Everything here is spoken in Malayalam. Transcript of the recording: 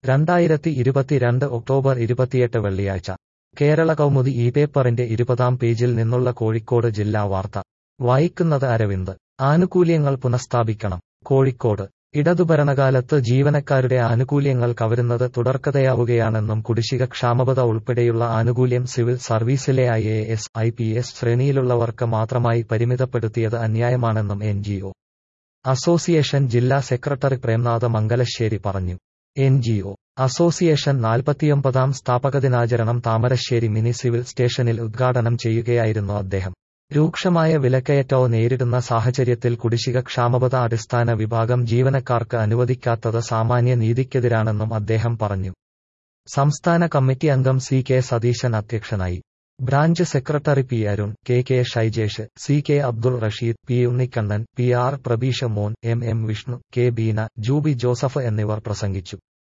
രണ്ടായിരത്തി ഇരുപത്തിരണ്ട് ഒക്ടോബർ ഇരുപത്തിയെട്ട് വെള്ളിയാഴ്ച കേരള കൗമുദി ഈ പേപ്പറിന്റെ ഇരുപതാം പേജിൽ നിന്നുള്ള കോഴിക്കോട് ജില്ലാ വാർത്ത വായിക്കുന്നത് അരവിന്ദ് ആനുകൂല്യങ്ങൾ പുനഃസ്ഥാപിക്കണം കോഴിക്കോട് ഇടതുഭരണകാലത്ത് ജീവനക്കാരുടെ ആനുകൂല്യങ്ങൾ കവരുന്നത് തുടർക്കഥയാവുകയാണെന്നും കുടിശ്ശിക ക്ഷാമബത ഉൾപ്പെടെയുള്ള ആനുകൂല്യം സിവിൽ സർവീസിലെ I A S I P S ശ്രേണിയിലുള്ളവർക്ക് മാത്രമായി പരിമിതപ്പെടുത്തിയത് അന്യായമാണെന്നും എൻ ജി ഒ അസോസിയേഷൻ ജില്ലാ സെക്രട്ടറി പ്രേംനാഥ മംഗലശ്ശേരി പറഞ്ഞു എൻ ജി ഒ അസോസിയേഷൻ നാൽപ്പത്തിയൊമ്പതാം സ്ഥാപകദിനാചരണം താമരശ്ശേരി മിനി സിവിൽ സ്റ്റേഷനിൽ ഉദ്ഘാടനം ചെയ്യുകയായിരുന്നു അദ്ദേഹം രൂക്ഷമായ വിലക്കയറ്റവും നേരിടുന്ന സാഹചര്യത്തിൽ കുടിശ്ശിക ക്ഷാമബത അടിസ്ഥാന വിഭാഗം ജീവനക്കാർക്ക് അനുവദിക്കാത്തത് സാമാന്യ നീതിക്കെതിരാണെന്നും അദ്ദേഹം പറഞ്ഞു സംസ്ഥാന കമ്മിറ്റി അംഗം സി കെ സതീശൻ അധ്യക്ഷനായി branch secretary P Arun K K Shaijesh C K Abdul Rasheed P Unnikannan P R Prabeesha Mon M M Vishnu K Beena Jubi Joseph എന്നിവർ പ്രസംഗിച്ചു